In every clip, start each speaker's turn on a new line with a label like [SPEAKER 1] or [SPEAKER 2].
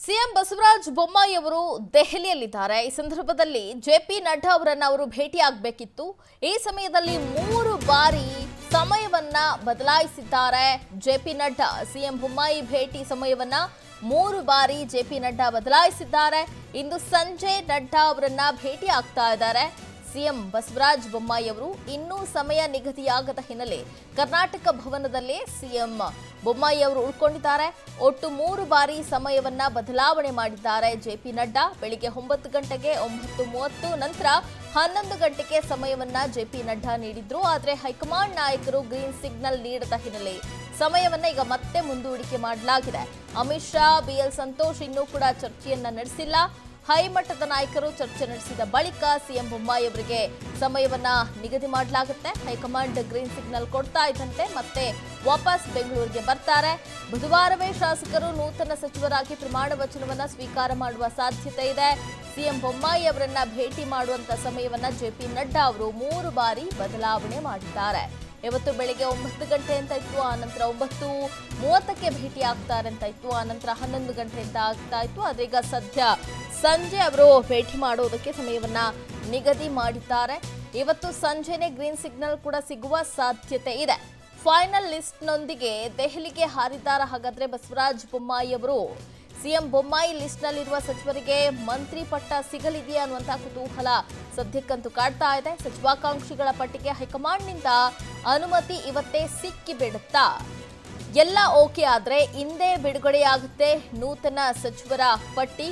[SPEAKER 1] CM Basavaraj Bommai ಅವರು ದೆಹಲಿಯಲ್ಲಿದ್ದಾರೆ ಈ ಸಂದರ್ಭದಲ್ಲಿ ಜೆ ಪಿ ನಡ್ಡಾ ಅವರನ್ನ ಅವರು ಭೇಟಿಯಾಗಬೇಕಿತ್ತು ಈ ಸಮಯದಲ್ಲಿ ಮೂರು ಬಾರಿ ಸಮಯವನ್ನ ಬದಲಾಯಿಸಿದ್ದಾರೆ J P Nadda CM Bommai ಭೇಟಿ ಸಮಯವನ್ನ ಮೂರು ಬಾರಿ ಜೆ ಪಿ ನಡ್ಡಾ ಬದಲಾಯಿಸಿದ್ದಾರೆ ಇಂದು ಸಂಜೆ ನಡ್ಡಾ ಅವರನ್ನ ಭೇಟಿ ಆಗ್ತಾ ಇದ್ದಾರೆ ಸಿಎಂ ಬಸವರಾಜ ಬೊಮ್ಮಾಯಿ ಅವರು ಇನ್ನೂ ಸಮಯ ನಿಗದಿಯಾಗದ ಹಿನ್ನೆಲೆ ಕರ್ನಾಟಕ ಭವನದಲ್ಲೇ ಸಿಎಂ ಬೊಮ್ಮಾಯಿ ಅವರು ಉಳ್ಕೊಂಡಿದ್ದಾರೆ ಒಟ್ಟು ಮೂರು ಬಾರಿ ಸಮಯವನ್ನ ಬದಲಾವಣೆ ಮಾಡಿದ್ದಾರೆ ಜೆಪಿ ನಡ್ಡಾ ಬೆಳಿಗ್ಗೆ ಒಂಬತ್ತು ಗಂಟೆಗೆ ಒಂಬತ್ತು ಮೂವತ್ತು ನಂತರ ಹನ್ನೊಂದು ಗಂಟೆಗೆ ಸಮಯವನ್ನ ಜೆಪಿ ನಡ್ಡಾ ನೀಡಿದ್ರು ಆದರೆ ಹೈಕಮಾಂಡ್ ನಾಯಕರು ಗ್ರೀನ್ ಸಿಗ್ನಲ್ ನೀಡದ ಹಿನ್ನೆಲೆ ಸಮಯವನ್ನ ಈಗ ಮತ್ತೆ ಮುಂದೂಡಿಕೆ ಮಾಡಲಾಗಿದೆ ಅಮಿತ್ ಶಾ ಬಿಎಲ್ ಸಂತೋಷ್ ಇನ್ನೂ ಕೂಡ ಚರ್ಚೆಯನ್ನ ನಡೆಸಿಲ್ಲ ಹೈಮಟ್ಟದ ನಾಯಕರು ಚರ್ಚೆ ನಡೆಸಿದ ಬಳಿಕ ಸಿಎಂ ಬೊಮ್ಮಾಯಿ ಅವರಿಗೆ ಸಮಯವನ್ನ ನಿಗದಿ ಮಾಡಲಾಗುತ್ತೆ ಹೈಕಮಾಂಡ್ ಗ್ರೀನ್ ಸಿಗ್ನಲ್ ಕೊಡ್ತಾ ಇದ್ದಂತೆ ಮತ್ತೆ ವಾಪಸ್ ಬೆಂಗಳೂರಿಗೆ ಬರ್ತಾರೆ ಬುಧವಾರವೇ ಶಾಸಕರು ನೂತನ ಸಚಿವರಾಗಿ ಪ್ರಮಾಣ ವಚನವನ್ನ ಸ್ವೀಕಾರ ಮಾಡುವ ಸಾಧ್ಯತೆ ಇದೆ ಸಿಎಂ ಬೊಮ್ಮಾಯಿ ಅವರನ್ನ ಭೇಟಿ ಮಾಡುವಂತ ಸಮಯವನ್ನ ಜೆಪಿ ನಡ್ಡಾ ಅವರು ಮೂರು ಬಾರಿ ಬದಲಾವಣೆ ಮಾಡಿದ್ದಾರೆ ಇವತ್ತು ಬೆಳಿಗ್ಗೆ ಒಂಬತ್ತು ಗಂಟೆ ಅಂತ ಇತ್ತು ಆ ನಂತರ ಒಂಬತ್ತು ಮೂವತ್ತಕ್ಕೆ ಭೇಟಿ ಆಗ್ತಾರೆ ಅಂತ ಇತ್ತು ಆ ನಂತರ ಹನ್ನೊಂದು ಗಂಟೆ ಅಂತ ಆಗ್ತಾ ಇತ್ತು ಆದ್ರೆ ಈಗ ಸದ್ಯ ಸಂಜೆ ಅವರು ಭೇಟಿ ಮಾಡೋದಕ್ಕೆ ಸಮಯವನ್ನ ನಿಗದಿ ಮಾಡಿದ್ದಾರೆ ಇವತ್ತು ಸಂಜೆನೆ ಗ್ರೀನ್ ಸಿಗ್ನಲ್ ಕೂಡ ಸಿಗುವ ಸಾಧ್ಯತೆ ಇದೆ ಫೈನಲ್ ಲಿಸ್ಟ್ನೊಂದಿಗೆ ದೆಹಲಿಗೆ ಹಾರಿದ್ದಾರ ಹಾಗಾದ್ರೆ ಬಸವರಾಜ ಬೊಮ್ಮಾಯಿ ಅವರು ಸಿಎಂ ಬೊಮ್ಮಾಯಿ ಲಿಸ್ಟ್ನಲ್ಲಿರುವ ಸಚಿವರಿಗೆ ಮಂತ್ರಿ ಪಟ್ಟ ಸಿಗಲಿದೆಯಾ ಅನ್ನುವಂಥ ಕುತೂಹಲ ಸದ್ಯಕ್ಕಂತೂ ಕಾಡ್ತಾ ಇದೆ ಸಚಿವಾಕಾಂಕ್ಷಿಗಳ ಪಟ್ಟಿಗೆ ಹೈಕಮಾಂಡ್ನಿಂದ ಅನುಮತಿ ಇವತ್ತೇ ಸಿಕ್ಕಿ ಬಿಡುತ್ತಾ ಎಲ್ಲ ಓಕೆ ಆದ್ರೆ ಇಂದೇ ಬಿಡುಗಡೆಯಾಗುತ್ತೆ ನೂತನ ಸಚಿವರ ಪಟ್ಟಿ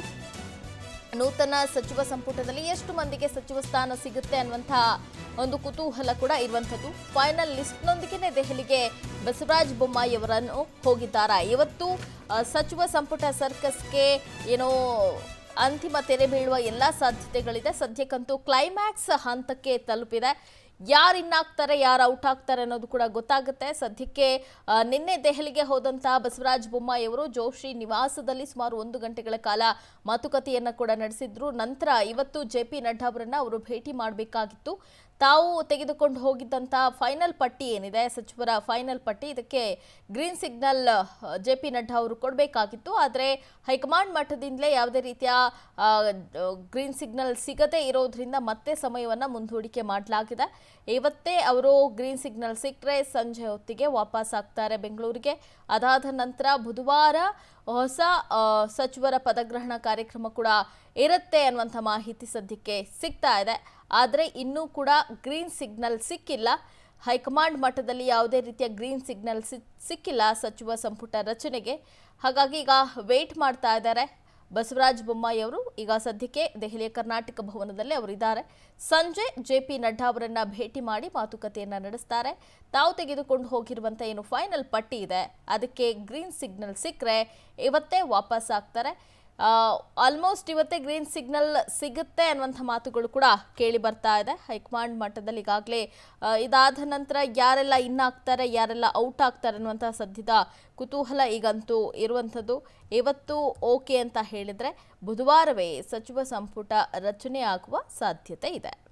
[SPEAKER 1] ನೂತನ ಸಚಿವ ಸಂಪುಟದಲ್ಲಿ ಎಷ್ಟು ಮಂದಿಗೆ ಸಚಿವ ಸ್ಥಾನ ಸಿಗುತ್ತೆ ಅನ್ನುವಂಥ ಒಂದು ಕುತೂಹಲ ಕೂಡ ಇರುವಂಥದ್ದು ಫೈನಲ್ ಲಿಸ್ಟ್ನೊಂದಿಗೆ ದೆಹಲಿಗೆ ಬಸವರಾಜ ಬೊಮ್ಮಾಯಿ ಅವರನ್ನು ಹೋಗಿದ್ದಾರೆ ಇವತ್ತು ಆ, ಸಚಿವ ಸಂಪುಟ ಸರ್ಕಸ್ಗೆ ಏನೋ ಅಂತಿಮ ತೆರೆ ಬೀಳುವ ಎಲ್ಲ ಸಾಧ್ಯತೆಗಳಿದೆ ಸದ್ಯಕ್ಕಂತೂ ಕ್ಲೈಮ್ಯಾಕ್ಸ್ ಹಂತಕ್ಕೆ ತಲುಪಿದೆ ಯಾರು ಇನ್ನಾಗ್ತಾರೆ ಯಾರು ಔಟ್ ಆಗ್ತಾರೆ ಅನ್ನೋದು ಕೂಡ ಗೊತ್ತಾಗುತ್ತೆ ಸದ್ಯಕ್ಕೆ ಆ, ನಿನ್ನೆ ದೆಹಲಿಗೆ ಹೋದಂತಹ ಬಸವರಾಜ ಬೊಮ್ಮಾಯಿ ಅವರು ಜೋಶಿ ನಿವಾಸದಲ್ಲಿ ಸುಮಾರು ಒಂದು ಗಂಟೆಗಳ ಕಾಲ ಮಾತುಕತೆಯನ್ನ ಕೂಡ ನಡೆಸಿದ್ರು ನಂತರ ಇವತ್ತು ಜೆ ಪಿ ನಡ್ಡಾ ಅವರನ್ನ ಅವರು ಭೇಟಿ ಮಾಡಬೇಕಾಗಿತ್ತು ತಾವು ತೆಗೆದುಕೊಂಡು ಹೋಗಿದ್ದಂಥ ಫೈನಲ್ ಪಟ್ಟಿ ಏನಿದೆ ಸಚಿವರ ಫೈನಲ್ ಪಟ್ಟಿ ಇದಕ್ಕೆ green signal J P Nadda ಅವರು ಕೊಡಬೇಕಾಗಿತ್ತು ಆದರೆ ಹೈಕಮಾಂಡ್ ಮಟ್ಟದಿಂದಲೇ ಯಾವುದೇ ರೀತಿಯ ಆ, ಗ್ರೀನ್ ಸಿಗ್ನಲ್ ಸಿಗದೇ ಇರೋದ್ರಿಂದ ಮತ್ತೆ ಸಮಯವನ್ನು ಮುಂದೂಡಿಕೆ ಮಾಡಲಾಗಿದೆ ಇವತ್ತೇ ಅವರು ಗ್ರೀನ್ ಸಿಗ್ನಲ್ ಸಿಕ್ಕರೆ ಸಂಜೆ ಹೊತ್ತಿಗೆ ವಾಪಸ್ ಆಗ್ತಾರೆ ಬೆಂಗಳೂರಿಗೆ ಅದಾದ ನಂತರ ಬುಧವಾರ ಹೊಸ ಆ, ಸಚಿವರ ಪದಗ್ರಹಣ ಕಾರ್ಯಕ್ರಮ ಕೂಡ ಇರುತ್ತೆ ಅನ್ನುವಂಥ ಮಾಹಿತಿ ಸದ್ಯಕ್ಕೆ ಸಿಗ್ತಾ ಇದೆ ಆದರೆ ಇನ್ನೂ ಕೂಡ ಗ್ರೀನ್ ಸಿಗ್ನಲ್ ಸಿಕ್ಕಿಲ್ಲ ಹೈಕಮಾಂಡ್ ಮಟ್ಟದಲ್ಲಿ ಯಾವುದೇ ರೀತಿಯ ಗ್ರೀನ್ ಸಿಗ್ನಲ್ ಸಿಕ್ಕಿಲ್ಲ ಸಚಿವ ಸಂಪುಟ ರಚನೆಗೆ ಹಾಗಾಗಿ ಈಗ ವೇಟ್ ಮಾಡ್ತಾ ಇದ್ದಾರೆ ಬಸವರಾಜ ಬೊಮ್ಮಾಯಿ ಅವರು ಈಗ ಸದ್ಯಕ್ಕೆ ದೆಹಲಿಯ ಕರ್ನಾಟಕ ಭವನದಲ್ಲಿ ಅವರಿದ್ದಾರೆ ಸಂಜೆ ಜೆ ಪಿ ನಡ್ಡಾ ಅವರನ್ನ ಭೇಟಿ ಮಾಡಿ ಮಾತುಕತೆಯನ್ನ ನಡೆಸ್ತಾರೆ ತಾವು ತೆಗೆದುಕೊಂಡು ಹೋಗಿರುವಂಥ ಏನು ಫೈನಲ್ ಪಟ್ಟಿ ಇದೆ ಅದಕ್ಕೆ ಗ್ರೀನ್ ಸಿಗ್ನಲ್ ಸಿಕ್ಕರೆ ಇವತ್ತೇ ವಾಪಸ್ ಆಗ್ತಾರೆ ಆಲ್ಮೋಸ್ಟ್ ಇವತ್ತೇ ಗ್ರೀನ್ ಸಿಗ್ನಲ್ ಸಿಗುತ್ತೆ ಅನ್ನುವಂಥ ಮಾತುಗಳು ಕೂಡ ಕೇಳಿ ಬರ್ತಾ ಇದೆ ಹೈಕಮಾಂಡ್ ಮಟ್ಟದಲ್ಲಿ ಈಗಾಗಲೇ ಇದಾದ ನಂತರ ಯಾರೆಲ್ಲ ಇನ್ನಾಗ್ತಾರೆ ಯಾರೆಲ್ಲ ಔಟ್ ಆಗ್ತಾರೆ ಅನ್ನುವಂಥ ಸದ್ಯದ ಕುತೂಹಲ ಈಗಂತೂ ಇರುವಂಥದ್ದು ಇವತ್ತು ಓಕೆ ಅಂತ ಹೇಳಿದರೆ ಬುಧವಾರವೇ ಸಚಿವ ಸಂಪುಟ ರಚನೆ ಆಗುವ ಸಾಧ್ಯತೆ ಇದೆ